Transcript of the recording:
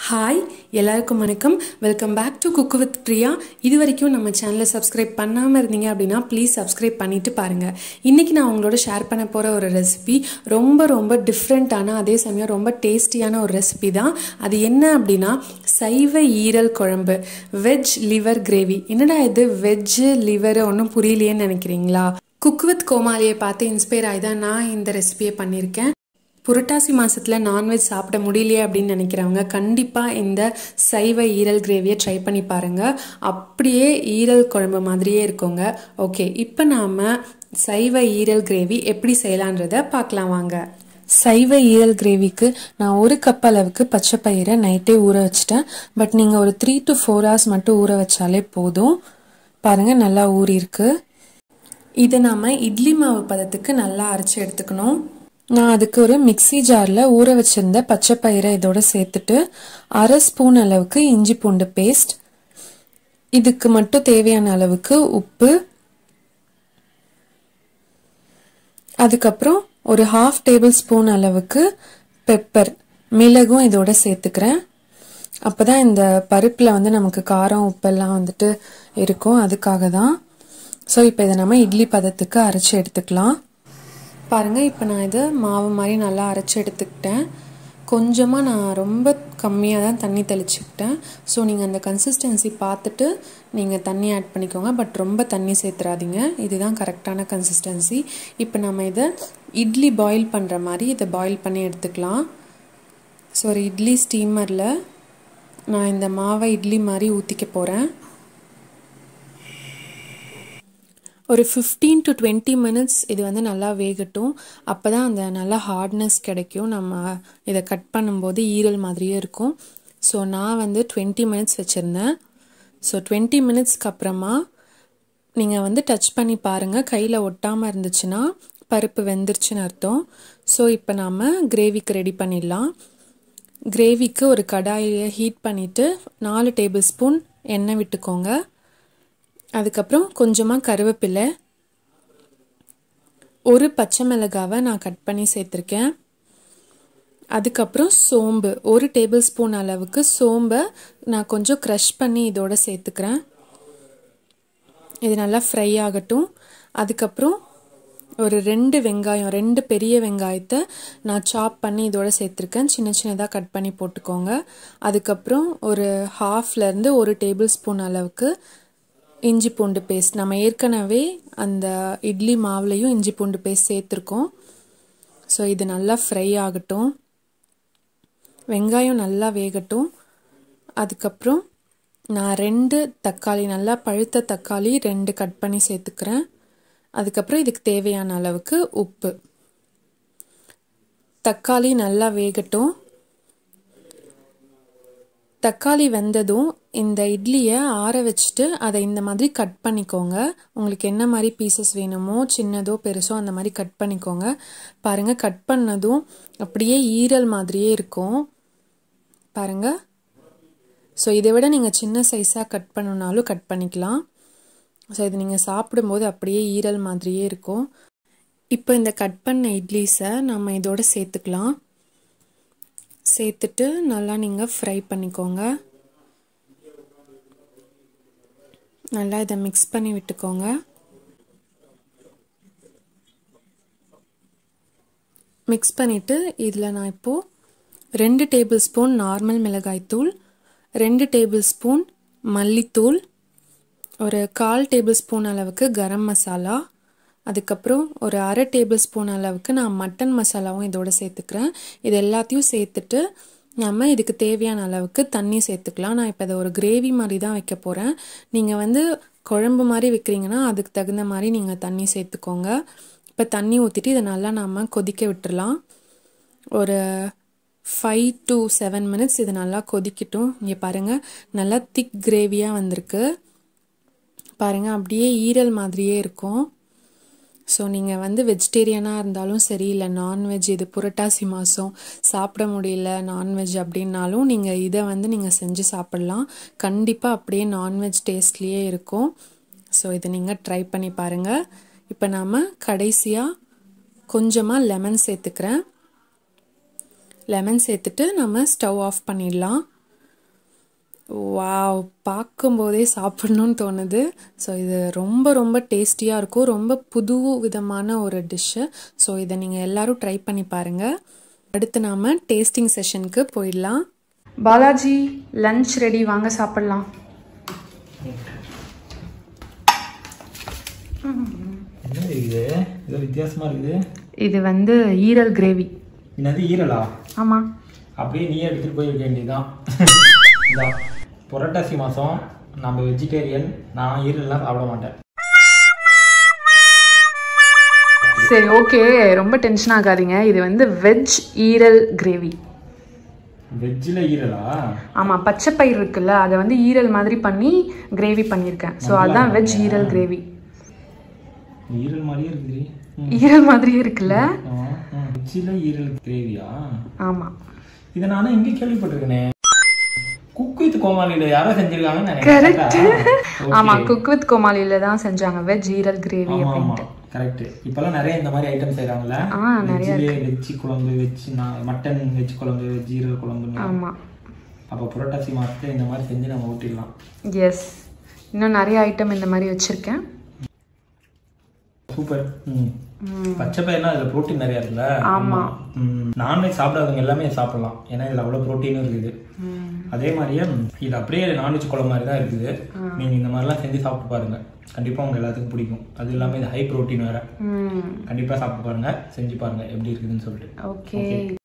Hi எல்லாருக்கும் வணக்கம் welcome back to cook with Priya இது வரைக்கும் நம்ம சேனலை சப்ஸ்கிரைப் பண்ணாமல் இருந்தீங்க அப்படின்னா ப்ளீஸ் சப்ஸ்கிரைப் பண்ணிட்டு பாருங்கள் இன்றைக்கி நான் உங்களோட ஷேர் பண்ண போகிற ஒரு ரெசிபி ரொம்ப ரொம்ப டிஃப்ரெண்ட்டான அதே சமயம் ரொம்ப டேஸ்டியான ஒரு ரெசிபி தான் அது என்ன அப்படின்னா சைவ ஈரல் குழம்பு வெஜ் லிவர் கிரேவி என்னடா இது வெஜ்ஜு லிவர் ஒன்றும் புரியலையேன்னு நினைக்கிறீங்களா குக் வித் கோமாளியை பார்த்து இன்ஸ்பயர் ஆகி தான் நான் இந்த ரெசிபியை பண்ணியிருக்கேன் புரட்டாசி மாதத்தில் நான்வெஜ் சாப்பிட முடியலையே அப்படின்னு நினைக்கிறவங்க கண்டிப்பாக இந்த சைவ ஈரல் கிரேவியை ட்ரை பண்ணி பாருங்கள் அப்படியே ஈரல் குழம்பு மாதிரியே இருக்குங்க ஓகே இப்போ நாம் சைவ ஈரல் கிரேவி எப்படி செய்யலான்றத பார்க்கலாம் வாங்க சைவ ஈரல் கிரேவிக்கு நான் ஒரு கப் அளவுக்கு பச்சை பயிரை நைட்டே ஊற வச்சிட்டேன் பட் நீங்கள் ஒரு த்ரீ டு ஃபோர் ஹவர்ஸ் மட்டும் ஊற வச்சாலே போதும் பாருங்கள் நல்லா ஊறியிருக்கு இதை நாம் இட்லி மாவு பதத்துக்கு நல்லா அரைச்சி எடுத்துக்கணும் நான் அதுக்கு ஒரு மிக்சி ஜாரில் ஊற வச்சிருந்த பச்சை பயிரை இதோட சேர்த்துட்டு அரை ஸ்பூன் அளவுக்கு இஞ்சி பூண்டு பேஸ்ட் இதுக்கு மட்டும் தேவையான அளவுக்கு உப்பு அதுக்கப்புறம் ஒரு ஹாஃப் டேபிள் ஸ்பூன் அளவுக்கு பெப்பர் மிளகும் இதோட சேர்த்துக்கிறேன் அப்போதான் இந்த பருப்பில் வந்து நமக்கு காரம் உப்பெல்லாம் வந்துட்டு இருக்கும் அதுக்காக தான் ஸோ இப்போ இதை நம்ம இட்லி பதத்துக்கு அரைச்சி எடுத்துக்கலாம் பாருங்கள் இப்போ நான் இதை மாவு மாதிரி நல்லா அரைச்சி எடுத்துக்கிட்டேன் கொஞ்சமாக நான் ரொம்ப கம்மியாக தான் தண்ணி தெளிச்சுக்கிட்டேன் ஸோ நீங்கள் அந்த கன்சிஸ்டன்சி பார்த்துட்டு நீங்கள் தண்ணி ஆட் பண்ணிக்கோங்க பட் ரொம்ப தண்ணி சேர்த்துறாதீங்க இதுதான் கரெக்டான கன்சிஸ்டன்சி இப்போ நம்ம இதை இட்லி பாயில் பண்ணுற மாதிரி இதை பாயில் பண்ணி எடுத்துக்கலாம் ஸோ ஒரு இட்லி ஸ்டீமரில் நான் இந்த மாவை இட்லி மாதிரி ஊற்றிக்க போகிறேன் ஒரு ஃபிஃப்டீன் டு டுவெண்ட்டி மினிட்ஸ் இது வந்து நல்லா வேகட்டும் அப்போ தான் அந்த நல்லா ஹார்ட்னஸ் கிடைக்கும் நம்ம இதை கட் பண்ணும்போது ஈரல் மாதிரியே இருக்கும் ஸோ நான் வந்து டுவெண்ட்டி மினிட்ஸ் வச்சுருந்தேன் ஸோ டுவெண்ட்டி மினிட்ஸ்க்கு அப்புறமா நீங்கள் வந்து டச் பண்ணி பாருங்கள் கையில் ஒட்டாமல் இருந்துச்சுன்னா பருப்பு வெந்துருச்சுன்னு அர்த்தம் ஸோ இப்போ நாம் கிரேவிக்கு ரெடி பண்ணிடலாம் கிரேவிக்கு ஒரு கடாயை ஹீட் பண்ணிவிட்டு நாலு டேபிள் ஸ்பூன் எண்ணெய் விட்டுக்கோங்க அதுக்கப்புறம் கொஞ்சமாக கருவேப்பிலை ஒரு பச்சை மிளகாவை நான் கட் பண்ணி சேர்த்துருக்கேன் அதுக்கப்புறம் சோம்பு ஒரு டேபிள் ஸ்பூன் அளவுக்கு சோம்பை நான் கொஞ்சம் க்ரஷ் பண்ணி இதோட சேர்த்துக்கிறேன் இது நல்லா ஃப்ரை ஆகட்டும் அதுக்கப்புறம் ஒரு ரெண்டு வெங்காயம் ரெண்டு பெரிய வெங்காயத்தை நான் சாப் பண்ணி இதோட சேர்த்துருக்கேன் சின்ன சின்னதாக கட் பண்ணி போட்டுக்கோங்க அதுக்கப்புறம் ஒரு ஹாஃப்லேருந்து ஒரு டேபிள் ஸ்பூன் அளவுக்கு இஞ்சி பூண்டு பேஸ்ட் நம்ம ஏற்கனவே அந்த இட்லி மாவுலேயும் இஞ்சி பூண்டு பேஸ்ட் சேர்த்துருக்கோம் ஸோ இது நல்லா ஃப்ரை ஆகட்டும் வெங்காயம் நல்லா வேகட்டும் அதுக்கப்புறம் நான் ரெண்டு தக்காளி நல்லா பழுத்த தக்காளி ரெண்டு கட் பண்ணி சேர்த்துக்கிறேன் அதுக்கப்புறம் இதுக்கு தேவையான அளவுக்கு உப்பு தக்காளி நல்லா வேகட்டும் தக்காளி வெந்ததும் இந்த இட்லியை ஆற வச்சுட்டு அதை இந்த மாதிரி கட் பண்ணிக்கோங்க உங்களுக்கு என்ன மாதிரி பீசஸ் வேணுமோ சின்னதோ பெருசோ அந்த மாதிரி கட் பண்ணிக்கோங்க பாருங்கள் கட் பண்ணதும் அப்படியே ஈரல் மாதிரியே இருக்கும் பாருங்கள் ஸோ இதை விட நீங்கள் சின்ன சைஸாக கட் பண்ணணுனாலும் கட் பண்ணிக்கலாம் ஸோ இது நீங்கள் சாப்பிடும்போது அப்படியே ஈரல் மாதிரியே இருக்கும் இப்போ இந்த கட் பண்ண இட்லிஸை நம்ம இதோட சேர்த்துக்கலாம் சேர்த்துட்டு நல்லா நீங்கள் ஃப்ரை பண்ணிக்கோங்க நல்லா இதை மிக்ஸ் பண்ணி விட்டுக்கோங்க மிக்ஸ் பண்ணிவிட்டு இதில் நான் இப்போது ரெண்டு டேபிள் ஸ்பூன் நார்மல் மிளகாய்த்தூள் ரெண்டு டேபிள் ஸ்பூன் மல்லித்தூள் ஒரு கால் டேபிள் ஸ்பூன் அளவுக்கு கரம் மசாலா அதுக்கப்புறம் ஒரு அரை டேபிள் ஸ்பூன் அளவுக்கு நான் மட்டன் மசாலாவும் இதோட சேர்த்துக்கிறேன் இது எல்லாத்தையும் சேர்த்துட்டு நம்ம இதுக்கு தேவையான அளவுக்கு தண்ணி சேர்த்துக்கலாம் நான் இப்போ இதை ஒரு கிரேவி மாதிரி தான் வைக்க போகிறேன் நீங்கள் வந்து குழம்பு மாதிரி வைக்கிறீங்கன்னா அதுக்கு தகுந்த மாதிரி நீங்கள் தண்ணி சேர்த்துக்கோங்க இப்போ தண்ணி ஊற்றிட்டு இதை நல்லா நம்ம கொதிக்க விட்டுறலாம் ஒரு ஃபைவ் டு செவன் மினிட்ஸ் இது நல்லா கொதிக்கட்டும் இங்கே பாருங்கள் நல்லா திக் கிரேவியாக வந்திருக்கு பாருங்கள் அப்படியே ஈரல் மாதிரியே இருக்கும் ஸோ நீங்கள் வந்து வெஜிடேரியனாக இருந்தாலும் சரி இல்லை நான்வெஜ் இது புரட்டாசி மாதம் சாப்பிட முடியல நான்வெஜ் அப்படின்னாலும் நீங்கள் இதை வந்து நீங்கள் செஞ்சு சாப்பிட்லாம் கண்டிப்பாக அப்படியே நான்வெஜ் டேஸ்ட்லேயே இருக்கும் ஸோ இதை நீங்கள் ட்ரை பண்ணி பாருங்கள் இப்போ நாம் கடைசியாக கொஞ்சமாக லெமன் சேர்த்துக்கிறேன் லெமன் சேர்த்துட்டு நம்ம ஸ்டவ் ஆஃப் பண்ணிடலாம் வாவ் பார்க்கும்போதே சாப்பிடணும்னு தோணுது ஸோ இது ரொம்ப ரொம்ப டேஸ்டியாக இருக்கும் ரொம்ப புது விதமான ஒரு டிஷ்ஷு ஸோ இதை நீங்கள் எல்லாரும் ட்ரை பண்ணி பாருங்கள் அடுத்து நாம் டேஸ்டிங் செஷனுக்கு போயிடலாம் பாலாஜி லஞ்ச் ரெடி வாங்க சாப்பிட்லாம் என்ன இது ஏதோ வித்தியாசமா இருக்குது இது வந்து ஈரல் கிரேவி என்னது ஈரலா ஆமாம் அப்படியே நீயே எடுத்துட்டு போய் வைக்க வேண்டியதுதான் இதான் புரட்டாசி மாதம் நம்ம வெஜிடேரியன் நான் ஈரல்லாம் சாப்பிட மாட்டேன் சரி ஓகே ரொம்ப டென்ஷன் ஆகாதீங்க இது வந்து வெஜ் ஈரல் கிரேவி வெஜ்ஜில் ஈரலா ஆமாம் பச்சை பயிர் இருக்குல்ல அதை வந்து ஈரல் மாதிரி பண்ணி கிரேவி பண்ணியிருக்கேன் ஸோ அதுதான் வெஜ் ஈரல் கிரேவி ஈரல் மாதிரியே இருக்குது ஈரல் மாதிரியே இருக்குல்ல வெஜ்ஜில் ஈரல் கிரேவியா ஆமாம் இதை நானும் எங்கே கேள்விப்பட்டிருக்கேனே குக் வித் கோமாளியில் யாரோ செஞ்சிருக்காங்கன்னு கரெக்ட் நினைக்கிறேன் ஆமாம் குக் வித் கோமாளியில் தான் செஞ்சாங்க வெஜ் ஈரல் கிரேவி ஆமா ஆமா கரெக்ட் இப்பெல்லாம் நிறைய இந்த மாதிரி ஐட்டம் செய்றாங்கல்ல ஆ, நிறைய வெஜ்ஜிலே வெஜ்ஜி குழம்பு வெஜ் மட்டன் வெஜ் குழம்பு வெஜ் ஈரல் குழம்புன்னு ஆமாம் அப்போ புரட்டாசி மாசத்துல இந்த மாதிரி செஞ்சு நம்ம ஊட்டிடலாம் எஸ் இன்னும் நிறைய ஐட்டம் இந்த மாதிரி வச்சுருக்கேன் சூப்பர் ம் பச்சை பயிர்னா அதில் ப்ரோட்டீன் நிறையா இருக்குல்ல ஆமா. நான்வெஜ் சாப்பிடாதவங்க எல்லாமே சாப்பிடலாம் ஏன்னா இதில் அவ்வளோ ப்ரோட்டீனும் இருக்குது அதே மாதிரியே இது அப்படியே நான்வெஜ் குழம்பு மாதிரி தான் இருக்குது நீங்கள் இந்த மாதிரிலாம் செஞ்சு சாப்பிட்டு பாருங்க கண்டிப்பாக உங்க எல்லாத்துக்கும் பிடிக்கும் அது இல்லாமல் இது ஹை ப்ரோட்டீன் வேற ம் கண்டிப்பாக சாப்பிட்டு பாருங்க செஞ்சு பாருங்க எப்படி இருக்குதுன்னு சொல்லிட்டு ஓகே